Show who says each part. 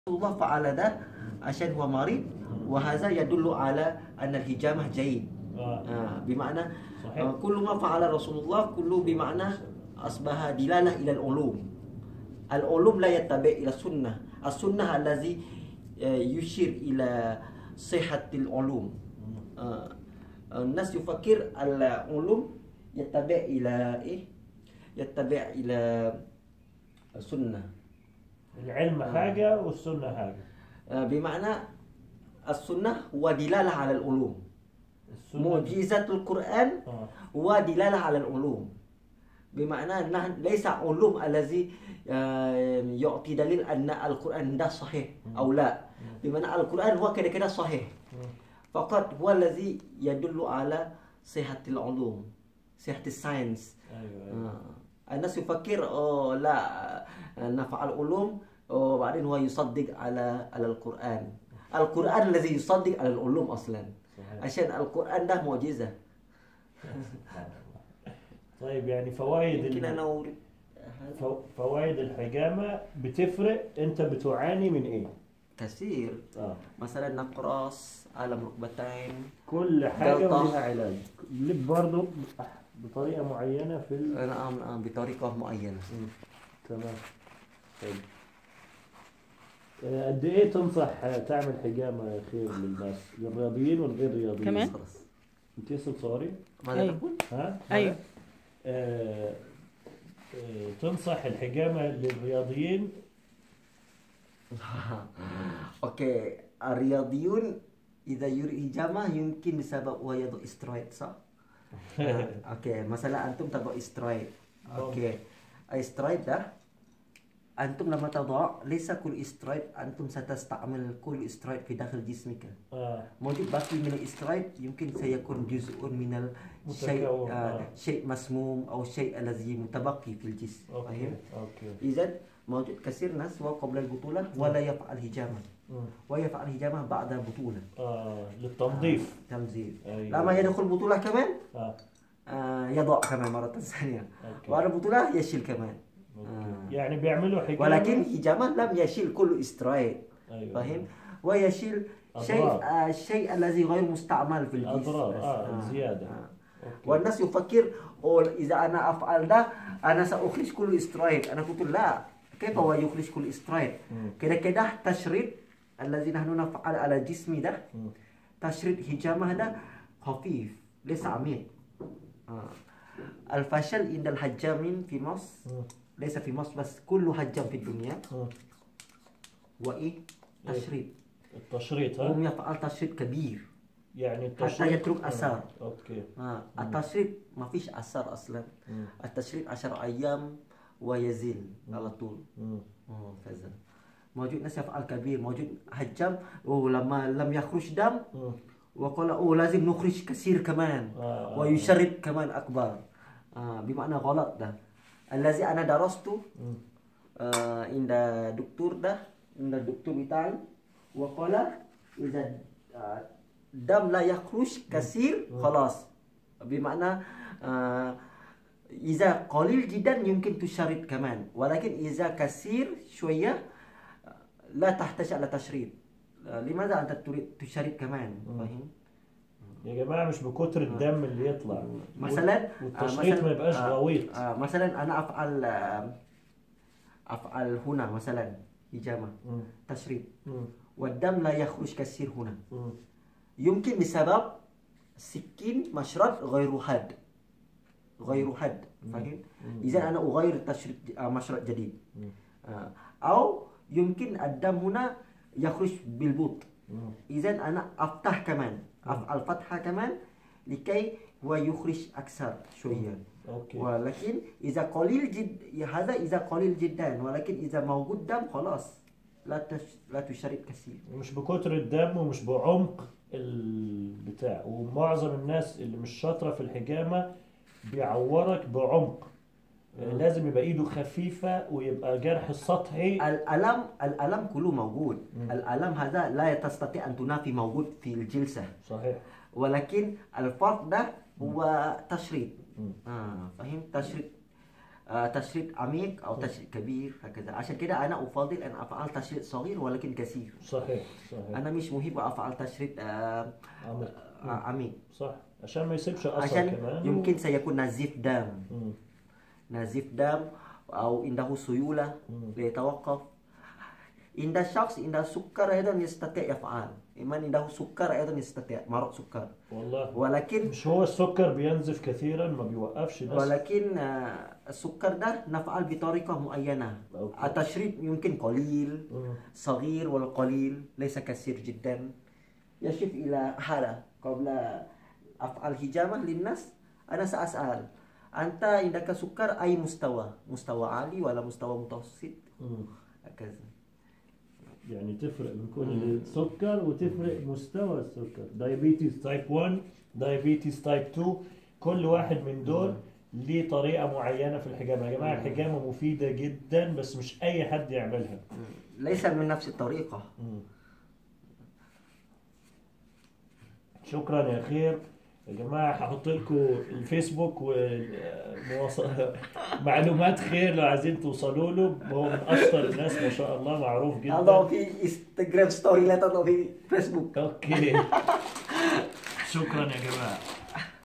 Speaker 1: الله فعل ده عشان هو مريض وهذا يدل على أن الهجامة جيد
Speaker 2: آه.
Speaker 1: آه بمعنى
Speaker 2: صحيح.
Speaker 1: آه كل ما فعل رسول الله كله بمعنى أصبح دلالة إلى العلوم العلوم لا يتبع إلى السنة السنة الذي آه، يشير إلى صحة العلوم آه الناس يفكر العلوم يتبع إلى إيه يتبع إلى السنة
Speaker 2: العلم حاجة والسنة حاجة
Speaker 1: آه، بمعنى السنة هو دلالة على العلوم
Speaker 2: السنة
Speaker 1: معجزة القرآن
Speaker 2: آه.
Speaker 1: هو دلالة على العلوم بمعنى أنه ليس علوم الذي آه، يعطي دليل أن القرآن ده صحيح أو لا بمعنى القرآن هو كده كده صحيح فقط هو الذي يدل على صحة العلوم صحة الساينس
Speaker 2: أيوة أيوة.
Speaker 1: آه. الناس يفكر أوه لا آه، نفع العلوم وبعدين هو يصدق على على القرآن القرآن الذي يصدق على العلوم أصلا
Speaker 2: صحيح
Speaker 1: عشان القرآن ده معجزة
Speaker 2: طيب يعني فوائد
Speaker 1: يمكن
Speaker 2: ال-
Speaker 1: أنا أورد
Speaker 2: فو- فوائد الحجامة بتفرق أنت بتعاني من إيه؟
Speaker 1: كثير
Speaker 2: آه.
Speaker 1: مثلا نقراص ألم ركبتين
Speaker 2: كل حاجة
Speaker 1: جلطة.
Speaker 2: ولها علاج لب برضه بطريقة معينة في ال...
Speaker 1: نعم نعم بطريقة معينة
Speaker 2: مم. تمام طيب آه، قد ايه تنصح آه، تعمل حجامة يا خير للناس للرياضيين والغير رياضيين
Speaker 3: كمان؟
Speaker 1: خلاص
Speaker 2: انت لسه تصوري
Speaker 1: ماذا
Speaker 3: أيوة.
Speaker 1: تقول؟
Speaker 2: ها
Speaker 3: أيوة.
Speaker 2: آه، آه، تنصح الحجامة للرياضيين
Speaker 1: اوكي الرياضيون اذا يريد هجامة يمكن بسبب هو يضع استرويد صح؟ آه، اوكي مثلا انتم تضع استرويد اوكي الاسترويد ده انتم لما تضع ليس كل استرويد انتم ستستعمل كل استرويد في داخل جسمك
Speaker 2: آه،
Speaker 1: موجود باقي من الاسترويد يمكن سيكون جزء من الشيء
Speaker 2: متكون،
Speaker 1: آه
Speaker 2: آه.
Speaker 1: شيء مسموم او شيء الذي متبقي في الجسم
Speaker 2: اوكي
Speaker 1: فاهم؟
Speaker 2: اوكي
Speaker 1: اذا موجود كثير ناس وقبل البطولة ولا يفعل هجامة
Speaker 2: مم.
Speaker 1: ويفعل هجامة بعد البطولة
Speaker 2: آه، للتنظيف
Speaker 1: تنزيل
Speaker 2: أيوة.
Speaker 1: لما يدخل بطولة كمان
Speaker 2: آه.
Speaker 1: آه يضع كمان مرة ثانية
Speaker 2: اوكي
Speaker 1: بعد البطولة يشيل كمان
Speaker 2: أوكي.
Speaker 1: آه.
Speaker 2: يعني بيعملوا حجامة
Speaker 1: ولكن هجامة لم يشيل كل استرويد
Speaker 2: ايوه
Speaker 1: فاهم ويشيل شيء
Speaker 2: أضرار.
Speaker 1: آه الشيء الذي غير مستعمل في الجسم
Speaker 2: الأضرار،
Speaker 1: بس.
Speaker 2: آه، الزيادة.
Speaker 1: آه.
Speaker 2: أوكي.
Speaker 1: والناس يفكر أو إذا أنا أفعل ده أنا سأخرج كل استرويد أنا قلت لا كيف هو يخرج كل استرويد
Speaker 2: مم.
Speaker 1: كده كده تشريط الذي نحن نفعل على جسمي ده
Speaker 2: مم.
Speaker 1: تشريط هجامة ده خفيف ليس عميق آه. الفشل عند الحجامين في مصر
Speaker 2: مم.
Speaker 1: ليس في مصر بس كل حجام في الدنيا
Speaker 2: مم.
Speaker 1: هو إيه تشريط
Speaker 2: التشريط ها
Speaker 1: هم يفعل تشريط كبير
Speaker 2: يعني
Speaker 1: حتى
Speaker 2: التشريط
Speaker 1: يترك أثر.
Speaker 2: آه، اوكي
Speaker 1: آه. التشريط ما فيش أثر أصلا
Speaker 2: مم.
Speaker 1: التشريط عشر أيام ويزيل على طول
Speaker 2: مم.
Speaker 1: آه، كذا موجود ناس يفعل كبير موجود حجام ولما لم يخرج دم
Speaker 2: مم.
Speaker 1: وقال أوه لازم نخرج كثير كمان
Speaker 2: آه، آه.
Speaker 1: ويشرب كمان أكبر آه بمعنى غلط ده الذي أنا درسته
Speaker 2: مم.
Speaker 1: آه عند دكتور ده عند الدكتور بتاعي وقال إذا آه دم لا يخرج كثير خلاص بمعنى آه إذا قليل جدا يمكن تشرد كمان ولكن إذا كثير شوية آه، لا تحتاج على تشريد آه، لماذا أنت تريد تشرد كمان فاهم؟
Speaker 2: يا جماعة مش بكتر الدم اللي يطلع
Speaker 1: مثلا
Speaker 2: والتشريط
Speaker 1: آه،
Speaker 2: ما يبقاش
Speaker 1: آه،
Speaker 2: غويط
Speaker 1: آه مثلا انا افعل آه، افعل هنا مثلا هجامه
Speaker 2: مم.
Speaker 1: تشريط
Speaker 2: مم.
Speaker 1: والدم لا يخرج كثير هنا
Speaker 2: مم.
Speaker 1: يمكن بسبب سكين مشرط غير حاد غير حاد فاهم اذا انا اغير تشريط آه، مشرط جديد
Speaker 2: مم.
Speaker 1: آه، او يمكن الدم هنا يخرج بالبطء
Speaker 2: مم.
Speaker 1: إذا أنا أفتح كمان أفعل فتحة كمان لكي هو يخرج أكثر شوية
Speaker 2: اوكي
Speaker 1: ولكن إذا قليل جد هذا إذا قليل جدا ولكن إذا موجود دم خلاص لا تش... لا تشرب كثير
Speaker 2: مش بكتر الدم ومش بعمق البتاع ومعظم الناس اللي مش شاطرة في الحجامة بيعورك بعمق آه، لازم يبقى ايده خفيفة ويبقى جرح سطحي
Speaker 1: الألم الألم كله موجود
Speaker 2: مم.
Speaker 1: الألم هذا لا تستطيع أن تنافي موجود في الجلسة
Speaker 2: صحيح
Speaker 1: ولكن الفرق ده هو تشريط
Speaker 2: مم.
Speaker 1: آه فهم تشريط آه، تشريط عميق او تشريط كبير هكذا عشان كده انا افضل ان افعل تشريط صغير ولكن كثير
Speaker 2: صحيح صحيح
Speaker 1: انا مش مهم افعل تشريط آه،
Speaker 2: عميق
Speaker 1: آه، عميق
Speaker 2: صح عشان ما يسيبش اثر
Speaker 1: عشان
Speaker 2: كمان
Speaker 1: يمكن سيكون نزيف دم
Speaker 2: مم.
Speaker 1: نزيف دم او عنده سيوله
Speaker 2: مم.
Speaker 1: ليتوقف عند الشخص عنده سكر ايضا يستطيع يفعل من عنده سكر ايضا يستطيع مرض سكر
Speaker 2: والله
Speaker 1: ولكن
Speaker 2: مش هو السكر بينزف كثيرا ما بيوقفش ناس
Speaker 1: ولكن آه، السكر ده نفعل بطريقة معينة
Speaker 2: أوكي.
Speaker 1: التشريط يمكن قليل
Speaker 2: مم.
Speaker 1: صغير والقليل ليس كثير جدا يشف إلى حالة قبل أفعل هجامة للناس أنا سأسأل أنت عندك سكر أي مستوى مستوى عالي ولا مستوى متوسط
Speaker 2: مم.
Speaker 1: هكذا
Speaker 2: يعني تفرق من كل سكر وتفرق مستوى السكر دايابيتيز تايب 1 دايابيتيز تايب 2 كل واحد من دول ليه طريقة معينة في الحجامة يا جماعة الحجامة مفيدة جدا بس مش أي حد يعملها
Speaker 1: ليس من نفس الطريقة
Speaker 2: شكرا يا خير يا جماعة هحط لكم الفيسبوك ومعلومات خير لو عايزين توصلوا له هو من أشطر الناس ما شاء الله معروف
Speaker 1: هذا
Speaker 2: جدا
Speaker 1: في انستغرام ستوري لا تضع في فيسبوك
Speaker 2: اوكي شكرا يا جماعة